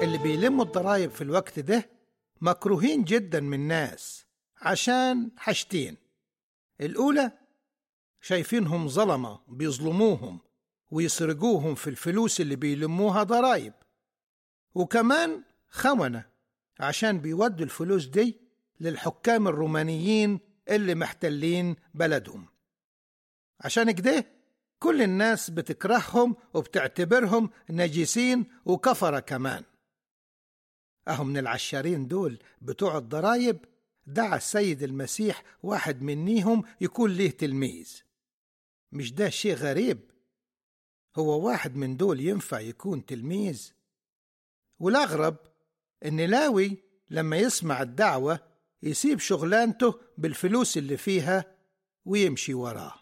اللي بيلموا الضرايب في الوقت ده مكروهين جدا من الناس عشان حاجتين الأولى شايفينهم ظلمة بيظلموهم ويسرقوهم في الفلوس اللي بيلموها ضرايب وكمان خونة عشان بيودوا الفلوس دي للحكام الرومانيين اللي محتلين بلدهم عشان كده كل الناس بتكرههم وبتعتبرهم نجسين وكفرة كمان أهم من العشارين دول بتوع الضرايب دعا السيد المسيح واحد منيهم يكون ليه تلميذ مش ده شيء غريب هو واحد من دول ينفع يكون تلميذ والأغرب إن لاوي لما يسمع الدعوة يسيب شغلانته بالفلوس اللي فيها ويمشي وراه